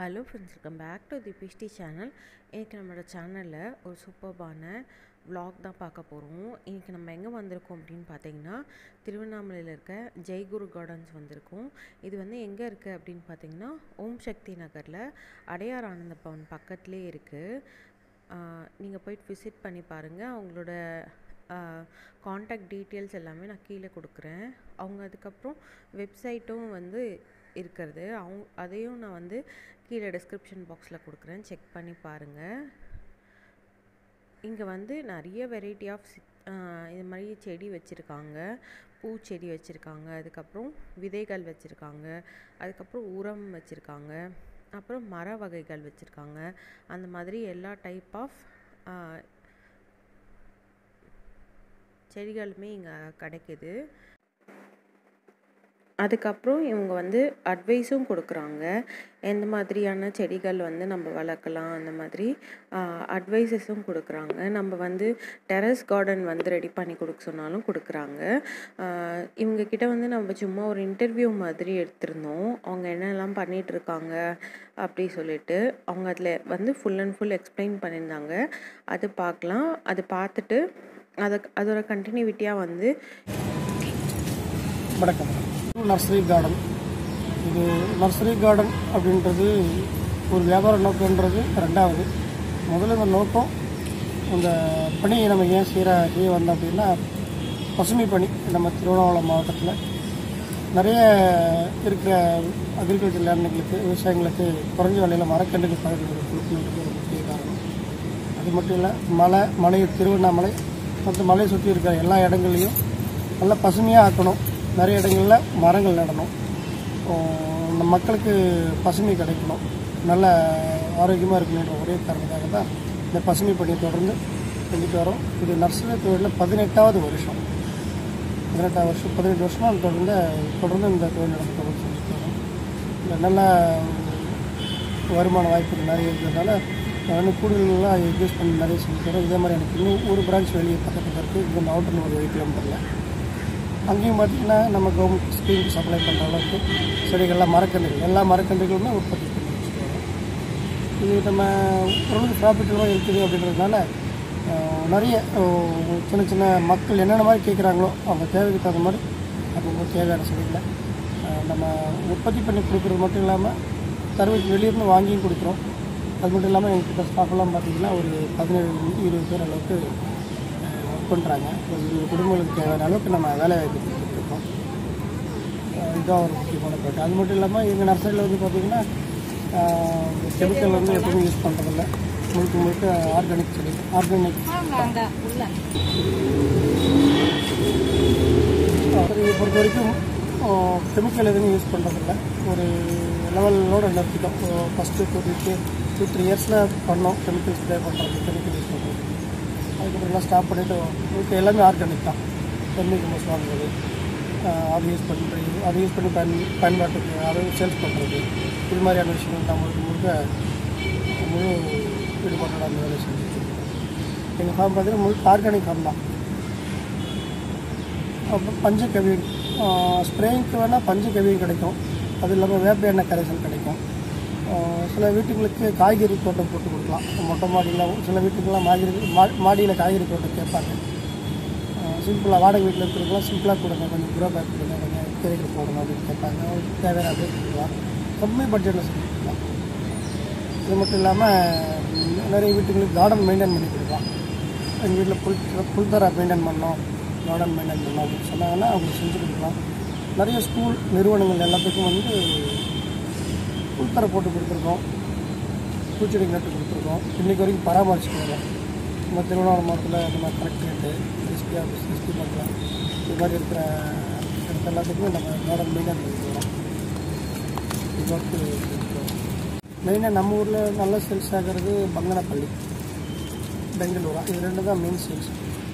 Hello friends welcome back to the பிஷ்டி channel இன்றைக்கி நம்மளோட சேனலில் ஒரு சூப்பர்பான vlog தான் பார்க்க போகிறோம் இன்றைக்கி நம்ம எங்கே வந்திருக்கோம் அப்படின்னு பார்த்தீங்கன்னா திருவண்ணாமலையில் இருக்க ஜெய்குரு கார்டன்ஸ் வந்திருக்கோம் இது வந்து எங்கே இருக்குது அப்படின்னு பார்த்தீங்கன்னா ஓம் சக்தி நகரில் அடையார் ஆனந்த பவன் பக்கத்துலேயே இருக்குது நீங்கள் போயிட்டு விசிட் பண்ணி பாருங்கள் அவங்களோட காண்டாக்ட் டீட்டெயில்ஸ் எல்லாமே நான் கீழே கொடுக்குறேன் அவங்க அதுக்கப்புறம் வெப்சைட்டும் வந்து இருக்கிறது அவங்க அதையும் நான் வந்து கீழே டிஸ்கிரிப்ஷன் பாக்ஸில் கொடுக்குறேன் செக் பண்ணி பாருங்கள் இங்கே வந்து நிறைய வெரைட்டி ஆஃப் இது மாதிரி செடி வச்சுருக்காங்க பூச்செடி வச்சுருக்காங்க அதுக்கப்புறம் விதைகள் வச்சுருக்காங்க அதுக்கப்புறம் உரம் வச்சுருக்காங்க அப்புறம் மர வகைகள் வச்சுருக்காங்க அந்த மாதிரி எல்லா டைப் ஆஃப் செடிகளுமே இங்கே கிடைக்குது அதுக்கப்புறம் இவங்க வந்து அட்வைஸும் கொடுக்குறாங்க எந்த மாதிரியான செடிகள் வந்து நம்ம வளர்க்கலாம் அந்த மாதிரி அட்வைஸஸும் கொடுக்குறாங்க நம்ம வந்து டெரஸ் கார்டன் வந்து ரெடி பண்ணி கொடுக்க சொன்னாலும் கொடுக்குறாங்க இவங்க கிட்ட வந்து நம்ம சும்மா ஒரு இன்டர்வியூ மாதிரி எடுத்திருந்தோம் அவங்க என்னெல்லாம் பண்ணிகிட்ருக்காங்க அப்படி சொல்லிட்டு அவங்க அதில் வந்து ஃபுல் அண்ட் ஃபுல் எக்ஸ்பிளைன் பண்ணியிருந்தாங்க அது பார்க்கலாம் அது பார்த்துட்டு அதை அதோட கண்டினியூட்டியாக வந்து வணக்கம் நர்சரி கார்டன் இது நர்சரி கார்டன் அப்படின்றது ஒரு வியாபார நோக்கன்றது ரெண்டாவது முதல்ல இந்த நோக்கம் இந்த பணியை நம்ம ஏன் செய்கிற செய்ய வந்தோம் அப்படின்னா பசுமை பணி நம்ம திருவண்ணாமலை மாவட்டத்தில் நிறைய இருக்கிற அக்ரிகல்ச்சர் லேண்டுகளுக்கு விவசாயிகளுக்கு குறைஞ்ச விலையில் மரக்கன்றுகள் பயிர்கள் கொடுக்கணுன்றது ஒரு முக்கிய காரணம் அது மட்டும் இல்லை மலை மலை திருவண்ணாமலை மற்றும் மலையை சுற்றி இருக்கிற எல்லா இடங்கள்லையும் நல்லா பசுமையாக ஆக்கணும் நிறைய இடங்களில் மரங்கள் நடணும் நம்ம மக்களுக்கு பசுமை கிடைக்கணும் நல்ல ஆரோக்கியமாக இருக்கணுன்ற ஒரே காரணத்துக்காக தான் இந்த பசுமை பணியை தொடர்ந்து செஞ்சுட்டு வரோம் இது நர்சரி தொழிலில் பதினெட்டாவது வருஷம் பதினெட்டாவது வருஷம் பதினெட்டு வருஷமாக தொடர்ந்து தொடர்ந்து இந்த தொழில் நடந்து தொடர்ந்து செஞ்சுட்டு வரோம் இந்த நல்ல வருமான வாய்ப்புகள் நிறைய இருக்கிறதுனால நான் வந்து கூடுதலாக இன்வெஸ்ட் பண்ணி நிறைய செஞ்சுட்டு வரோம் இதே மாதிரி எனக்கு இன்னும் ஒரு பிரான்ச் வெளியே பக்கத்தில் இருக்குது இது மாவட்டம் ஒரு ஏழு கிலோமீட்டரில் அங்கேயும் பார்த்திங்கன்னா நம்ம கவர்மெண்ட் ஸ்கீமுக்கு சப்ளை பண்ணுற அளவுக்கு செடிகள்லாம் மரக்கன்றுகள் எல்லா மரக்கன்றுகளுமே உற்பத்தி பண்ணி வச்சுட்டு வரோம் இது நம்ம ஓரளவுக்கு ப்ராஃபிட்டெல்லாம் இருக்குது அப்படின்றதுனால நிறைய சின்ன சின்ன மக்கள் என்னென்ன மாதிரி கேட்குறாங்களோ அவங்க தேவைக்கு தகுந்த மாதிரி அவங்க தேவையான செடிகளை நம்ம உற்பத்தி பண்ணி கொடுக்குறது மட்டும் இல்லாமல் தருவதுக்கு வெளியிருந்து வாங்கியும் கொடுக்குறோம் அது மட்டும் இல்லாமல் எங்கள்கிட்ட ஸ்டாஃப்லாம் பார்த்திங்கன்னா ஒரு பதினேழு இருபது பேர் அளவுக்கு ஒர்க் பண்ணுறாங்க ஒரு இருபது குடும்பங்களுக்கு தேவையான அளவுக்கு நம்ம வேலை வாய்ப்பு கொடுத்துட்ருக்கோம் இதுதான் ஒரு முக்கியமான பாட்டு அது மட்டும் இல்லாமல் எங்கள் நர்சரியில் வந்து பார்த்திங்கன்னா கெமிக்கல் வந்து எப்பவுமே யூஸ் பண்ணுறதில்ல முழுக்க முழுக்க ஆர்கானிக் செடி ஆர்கானிக் இதை பொறுத்த வரைக்கும் கெமிக்கல் எதுவும் யூஸ் பண்ணுறதில்ல ஒரு லெவலோடு நிறுத்திட்டோம் first two three two three இயர்ஸில் பண்ணோம் கெமிக்கல் ஸ்ப்ரே பண்ணுறது கெமிக்கல் யூஸ் பண்ணுறது அதுக்கப்புறம் எல்லாம் ஸ்டாப் பண்ணிவிட்டு உங்களுக்கு எல்லாமே ஆர்கானிக் தான் தென்னை கம்போஸ் வாங்குறது அது யூஸ் பண்ணுறது அதை யூஸ் பண்ணி பயன் பயன்பாட்டுக்கு அதை சேல்ஸ் பண்ணுறது இது மாதிரியான விஷயங்கள் தான் முழுக்க முழுக்க முழு ஈடுபாட்டோட அந்த வேலை செஞ்சுட்டு எங்கள் ஃபார்ம் பார்த்தீங்கன்னா முழு ஆர்கானிக் ஃபார்ம் தான் அப்புறம் பஞ்சு கவியன் ஸ்ப்ரேயிங்க்கு வேணால் பஞ்சு கவியன் கிடைக்கும் அது இல்லாமல் வேப்ப எண்ணெய் கரைசல் கிடைக்கும் சில வீட்டுங்களுக்கு காய்கறி தோட்டம் போட்டு கொடுக்கலாம் மொட்டை மாடியில் சில வீட்டுக்கெல்லாம் மாடி மா மாடியில் காய்கறி தோட்டம் கேட்பாங்க சிம்பிளாக வாடகை வீட்டில் இருக்கிறவங்களாம் சிம்பிளாக கொடுங்க கொஞ்சம் குரோ பேக் கொடுங்க கொஞ்சம் கீரைகள் போடணும் அப்படின்னு கேட்பாங்க அவங்களுக்கு தேவையான அப்படியே கொடுக்கலாம் கம்மி பட்ஜெட்டில் செஞ்சு கொடுக்கலாம் இது மட்டும் இல்லாமல் நிறைய வீட்டுங்களுக்கு கார்டன் மெயின்டைன் பண்ணி கொடுக்கலாம் எங்கள் வீட்டில் புல் புல்தரா மெயின்டைன் பண்ணோம் கார்டன் மெயின்டைன் பண்ணோம் அப்படின்னு சொன்னாங்கன்னா அவங்களுக்கு செஞ்சு கொடுக்கலாம் நிறைய ஸ்கூல் நிறுவனங்கள் எல்லாத்துக்கும் வந்து புல்தரை போட்டு கொடுத்துருக்கோம் பூச்செடி நட்டு கொடுத்துருக்கோம் இன்றைக்கி வரைக்கும் பராமரிச்சுட்டு வரோம் நம்ம திருவண்ணாமலை மாவட்டத்தில் நம்ம கலெக்டரேட்டு எஸ்பி ஆஃபீஸ் எஸ்பி மண்டலம் இது மாதிரி இருக்கிற இடத்த எல்லாத்துக்குமே நம்ம கார்டன் மெயின்டைன் பண்ணிட்டு வரோம் இது ஒர்க்கு மெயினாக நம்ம ஊரில் நல்ல சேல்ஸ் ஆகிறது பங்கனப்பள்ளி பெங்களூரா இது ரெண்டு தான் மெயின் சேல்ஸ்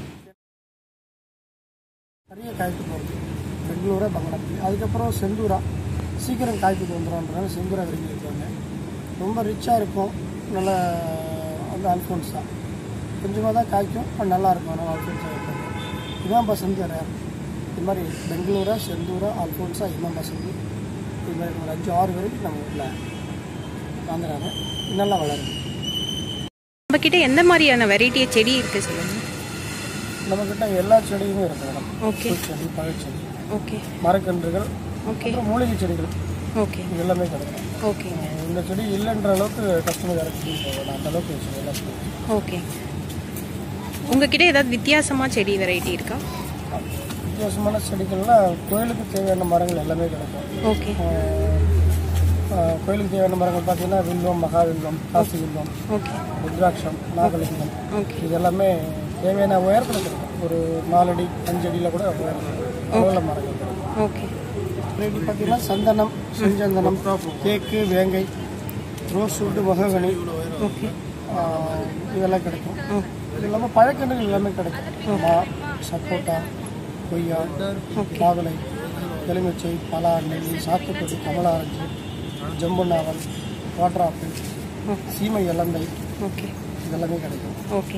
நிறைய காய்ப்பு போகிறது பெங்களூரா பங்கனப்பள்ளி அதுக்கப்புறம் செந்தூரா சீக்கிரம் காய்ப்புக்கு வந்துடும்ன்றனால செந்தூரா விரும்பி வைப்பாங்க ரொம்ப ரிச்சாக இருக்கும் நல்ல அந்த அல்ஃபோன்ஸ் தான் கொஞ்சமாக தான் காய்க்கும் ஆனால் நல்லாயிருக்கும் நல்லா அல்ஃபோன்ஸாக இருக்கும் இதுதான் பசந்து ரேர் இது மாதிரி பெங்களூரா செந்தூரா அல்ஃபோன்ஸா இதுதான் பசந்து இது மாதிரி ஒரு அஞ்சு ஆறு வரைக்கும் நம்ம வீட்டில் வாங்குறாங்க நல்லா வளருது நம்ம கிட்ட எந்த மாதிரியான வெரைட்டி செடி இருக்கு சொல்லுங்க நம்மக்கிட்ட எல்லா செடியுமே இருக்குது மேடம் ஓகே பூச்செடி பழச்செடி ஓகே மரக்கன்றுகள் ஓகே அப்புறம் மூலிகை செடிகள் ஓகே இது எல்லாமே கிடைக்கும் ஓகே அஹ் இந்த செடி இல்லைன்ற அளவுக்கு கஸ்டமர் இறக்கி போகலாம் அந்த அளவுக்கு வச்சு எல்லா செடி ஓகே உங்ககிட்ட ஏதாவது வித்தியாசமா செடி வெரைட்டி இருக்கா வித்தியாசமான செடிகள்லாம் கோயிலுக்கு தேவையான மரங்கள் எல்லாமே கிடைக்கும் ஓகே அஹ் அஹ் கோயிலுக்கு தேவையான மரங்கள் பார்த்தீங்கன்னா வில்வம் மகாவில்வம் காசி வில்வம் ஓகே ருத்ராட்சம் நாகலிங்கம் ஓகே இது எல்லாமே தேவையான உயரத்தில் கிடைக்கும் ஒரு நாலடி அஞ்சு அடியில் கூட உள்ள மரங்கள் கிடைக்கும் ஓகே ரேட்டு பார்த்தீங்கன்னா சந்தனம் செஞ்சந்தனம் கேக்கு வேங்கை ரோஸ் வுட்டு மககனி ஓகே ஆஹ் இதெல்லாம் கிடைக்கும் ஓ இது இல்லாமல் பழக்கன்றுகள் எல்லாமே கிடைக்கும் மா சப்போட்டா கொய்யா மாதுளை எலுமிச்சை பலா நெல்லி சாத்துக்குடி கமலா ஆரஞ்சு ஜம்பு நாவல் வாட்டர் ஆப்பிள் சீமை இலந்தை ஓகே இதெல்லாமே கிடைக்கும் ஓகே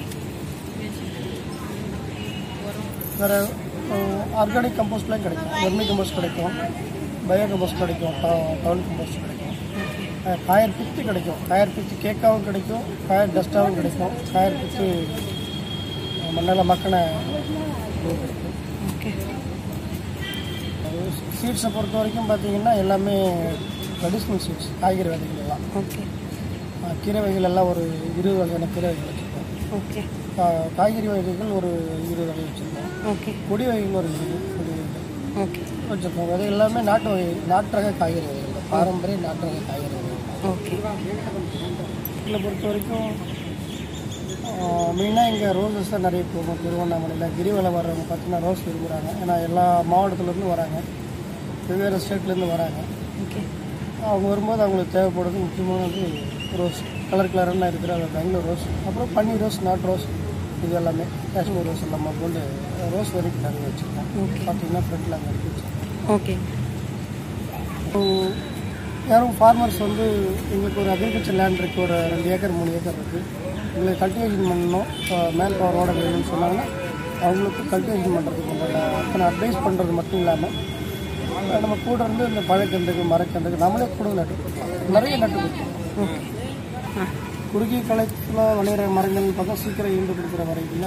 வேறு ஆர்கானிக் கம்போஸ்ட்லாம் கிடைக்கும் வெர்மி கம்போஸ்ட் கிடைக்கும் பயோ கம்போஸ்ட் கிடைக்கும் டவுன் கம்போஸ்ட் கிடைக்கும் அஹ் காயர் பித்து கிடைக்கும் காயர் பித்து கேக்காவும் கிடைக்கும் காயர் டஸ்ட்டாகவும் கிடைக்கும் காயர் பித்து அஹ் மண்ணெல்லாம் மக்கின இது கிடைக்கும் ஓகே சீட்ஸை பொறுத்த வரைக்கும் பார்த்தீங்கன்னா எல்லாமே ட்ரெடிஷ்னல் சீட்ஸ் காய்கறி வகைகள் எல்லாம் ஓகே அஹ் கீரை வகைகள் எல்லாம் ஒரு இருபது வகையான கீரை வகைகள் வச்சுருக்கோம் ஓகே கா- காய்கறி வகைகள் ஒரு இருபது வகை வச்சுருக்கோம் ஓகே கொடி வகைகள் ஒரு இருபது கொடி வகைகள் ஓகே வச்சுருக்கோம் அது எல்லாமே நாட்டு வகை நாட்டு ரக காய்கறி வகைகள் பாரம்பரிய நாட்டு ரக காய்கறி வகைகள் ஓகே இதில் பொறுத்த வரைக்கும் மெயினாக இங்கே ரோசஸ் தான் நிறைய போகும் திருவண்ணாமலையில் கிரிவலம் வர்றவங்க பார்த்தீங்கன்னா ரோஸ் விரும்புகிறாங்க ஏன்னா எல்லா மாவட்டத்துலேருந்து வராங்க வெவ்வேறு ஸ்டேட்லேருந்து வராங்க ஓகே அவங்க வரும்போது அவங்களுக்கு தேவைப்படுறது முக்கியமானது ரோஸ் கலர் கலராக இருக்கிற அந்த பெங்களூர் ரோஸ் அப்புறம் பன்னீர் ரோஸ் நாட் ரோஸ் இது எல்லாமே காஷ்மீர் ரோஸ் எல்லாம் கொண்டு ரோஸ் வரைக்கும் நிறைய வச்சுருக்கோம் ஓகே பார்த்தீங்கன்னா ஃப்ரண்ட்டில் அங்கே இருக்கு வச்சுருக்கோம் ஓகே இப்போ யாரும் ஃபார்மர்ஸ் வந்து எங்களுக்கு ஒரு அக்ரிகல்ச்சர் லேண்ட் இருக்குது ஒரு ரெண்டு ஏக்கர் மூணு ஏக்கர் இருக்குது எங்களுக்கு கல்டிவேஷன் பண்ணணும் மேன் பவரோட வேணும்னு சொன்னாங்கன்னா அவங்களுக்கு கல்டிவேஷன் பண்ணுறதுக்கு உண்டான அத்தனை அட்வைஸ் பண்ணுறது மட்டும் இல்லாமல் நம்ம கூட இருந்து இந்த பழக்கன்றுக்கு மரக்கன்றுக்கு நம்மளே கூட நட்டு கொடுக்கலாம். நிறைய நட்டு கொடுக்கலாம் ஓகே ஆ குறுகிய காலத்தில் விளையிற மரங்கள்னு பார்த்தா சீக்கிரம் ஈண்டு கொடுக்குற வரைக்கும்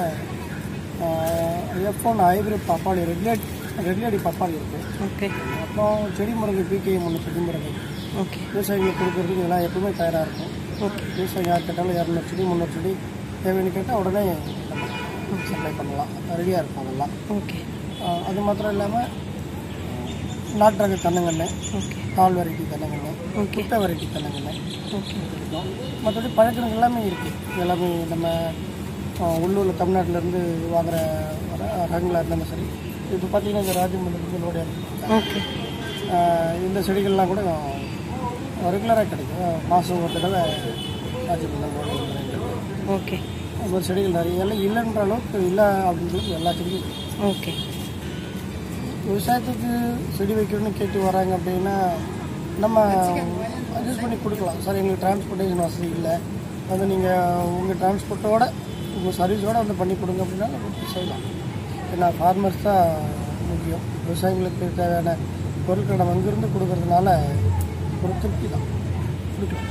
எஃப் ஒன் ஹைபிரிட் பப்பாளி ரெகுலேட் ரெகுலேடி பப்பாளி இருக்குது ஓகே அப்புறம் செடி முருங்கை பிகே ஒன்று செடி முருங்கை ஓகே விவசாயிகளுக்கு கொடுக்குறதுக்கு இதெல்லாம் எப்பவுமே தயாராக இருக்கும் ஓகே விவசாயம் யார் கேட்டாலும் இரநூறு செடி முந்நூறு செடி தேவைன்னு கேட்டால் உடனே சப்ளை பண்ணலாம் ரெடியாக இருக்கும் அதெல்லாம் ஓகே ஆஹ் அது மாத்திரம் இல்லாமல் நாட்டு ரக தென்னங்கண்ணு ஓகே கால் வெரைட்டி தென்னங்கண்ணு ஓகே குட்டை வெரைட்டி தென்னங்கண்ணு ஓகே இருக்கும் மற்றபடி பழக்கங்கள் எல்லாமே இருக்குது எல்லாமே நம்ம ஆஹ் உள்ளூரில் தமிழ்நாட்டிலேருந்து வாங்குற வர ரகங்களாக இருந்தாலும் சரி இப்போ பார்த்தீங்கன்னா இந்த ராஜமண்டலத்துக்கு லோடியாக இருக்குது ஓகே இந்த செடிகள்லாம் கூட ரெகுலராக கிடைக்கும் மாதம் ஒரு தடவை ராஜமண்டலம் லோடு ஓகே அது மாதிரி செடிகள் நிறைய எல்லாம் இல்லைன்ற அளவுக்கு இல்லை அப்படின்றது எல்லா செடியும் இருக்கு. ஓகே விவசாயத்துக்கு செடி வைக்கணும்னு கேட்டு வராங்க அப்படின்னா நம்ம அட்ஜஸ்ட் பண்ணி கொடுக்கலாம் சார் எங்களுக்கு டிரான்ஸ்போர்ட்டேஷன் வசதி இல்லை வந்து நீங்கள் உங்கள் டிரான்ஸ்போர்ட்டோட உங்கள் சர்வீஸோடு வந்து பண்ணி கொடுங்க அப்படின்னா நம்ம கொடுத்து செய்யலாம் ஏன்னா ஃபார்மர்ஸ் தான் முக்கியம் விவசாயிகளுக்கு தேவையான பொருட்களை நம்ம அங்கிருந்து கொடுக்கறதுனால ஒரு திருப்தி தான் கொடுக்கலாம்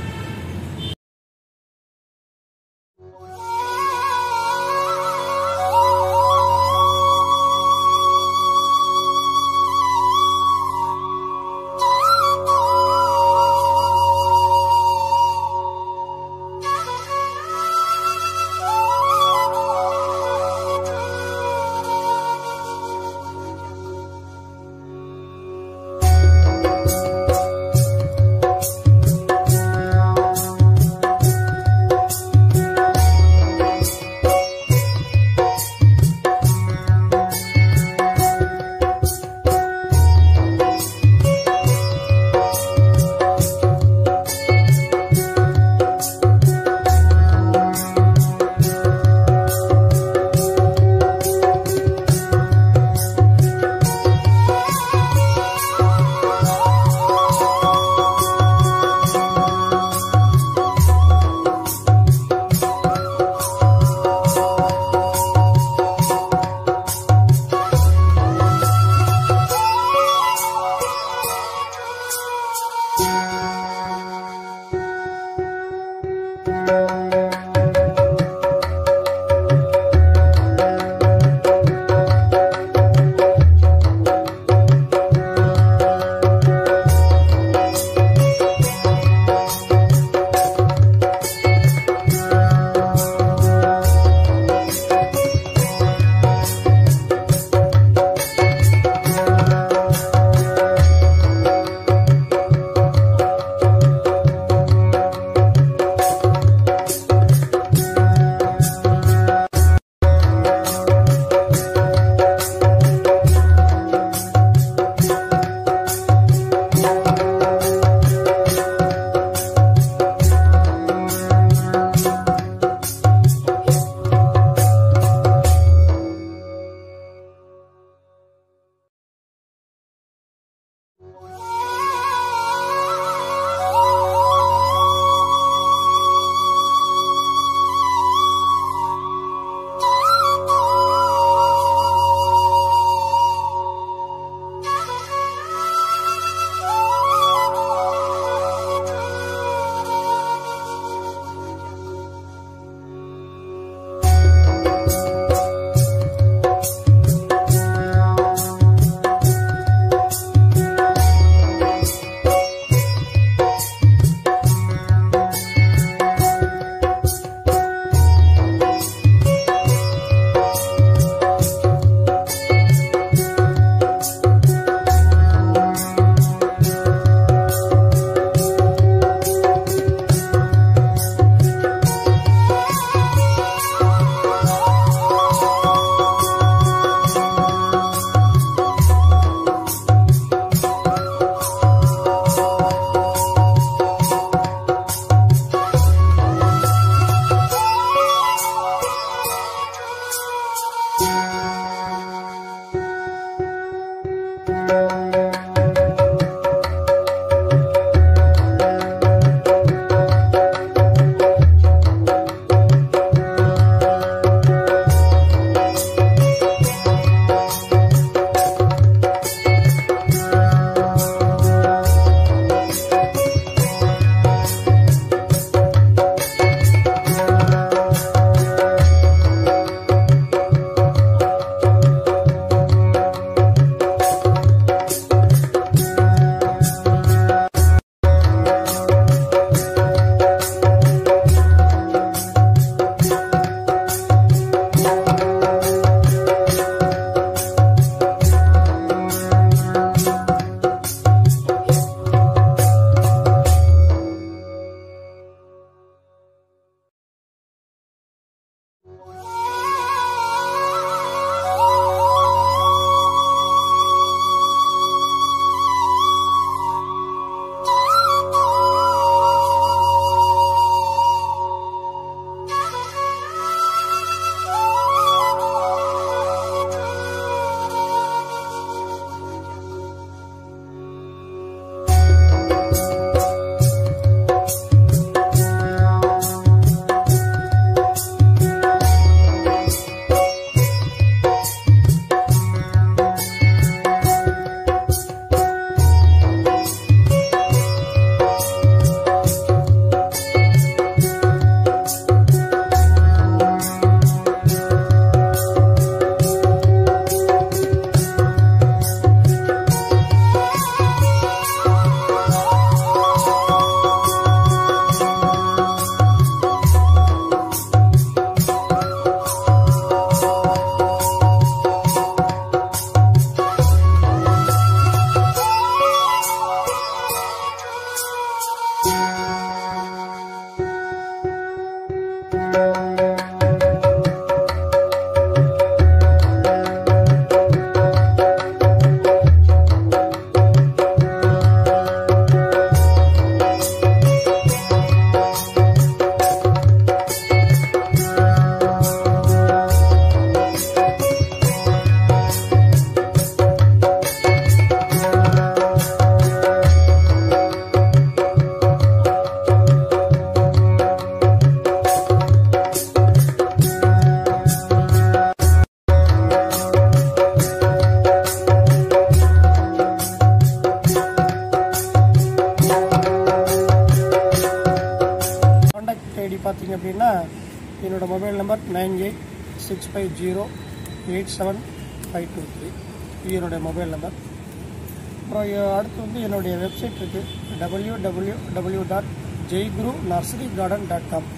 பார்த்தீங்க அப்படின்னா என்னோட mobile number nine eight six five zero eight seven five two three இது என்னுடைய மொபைல் நம்பர் அப்புறம் எ- அடுத்து வந்து என்னுடைய வெப்சைட் இருக்குது W W W dot Jaiguru nursery garden dot com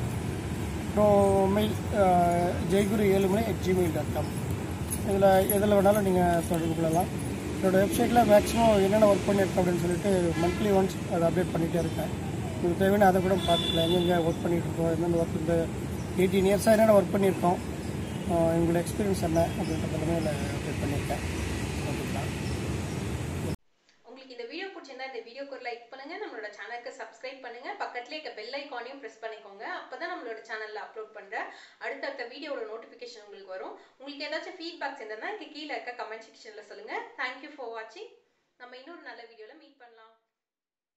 அப்புறம் mail Jaiguru Ezhumalai at Gmail dot com இதில் எதில் வேணாலும் நீங்கள் தொடர்பு கொள்ளலாம் என்னோட வெப்சைட்டில் மேக்ஸிமம் என்னென்ன ஒர்க் பண்ணியிருக்கேன் அப்படின்னு சொல்லிட்டு மந்த்லி ஒன்ஸ் அதை அப்டேட் பண்ணிகிட்டே இருக்கேன் உங்களுக்கு தேவையான அதை கூட பார்த்துக்கலாம் எங்கெங்கே ஒர்க் பண்ணிட்டு இருக்கோம் எந்தெந்த ஒர்க் இந்த எயிட்டீன் இயர்ஸாக என்னென்ன ஒர்க் பண்ணியிருக்கோம் ஆஹ் எங்களோட எக்ஸ்பீரியன்ஸ் என்ன அப்படின்றத எல்லாமே அதில் அப்டேட் பண்ணியிருக்கேன் பார்த்துக்கலாம் உங்களுக்கு இந்த வீடியோ பிடிச்சிருந்தா இந்த வீடியோக்கு ஒரு லைக் பண்ணுங்க நம்மளோட சேனலுக்கு சப்ஸ்கிரைப் பண்ணுங்க பக்கத்துலேயே இருக்க பெல் ஐக்கானையும் ப்ரெஸ் பண்ணிக்கோங்க அப்பதான் நம்மளோட சேனல்ல அப்லோட் பண்ற அடுத்தடுத்த வீடியோட நோட்டிஃபிகேஷன் உங்களுக்கு வரும் உங்களுக்கு ஏதாச்சும் ஃபீட்பேக்ஸ் இருந்ததுன்னா இங்க கீழே இருக்க கமெண்ட் செக்ஷன்ல சொல்லுங்க தேங்க்யூ ஃபார் வாட்சிங் நம்ம இன்னொரு நல்ல வீடியோல மீட் பண்ணலாம்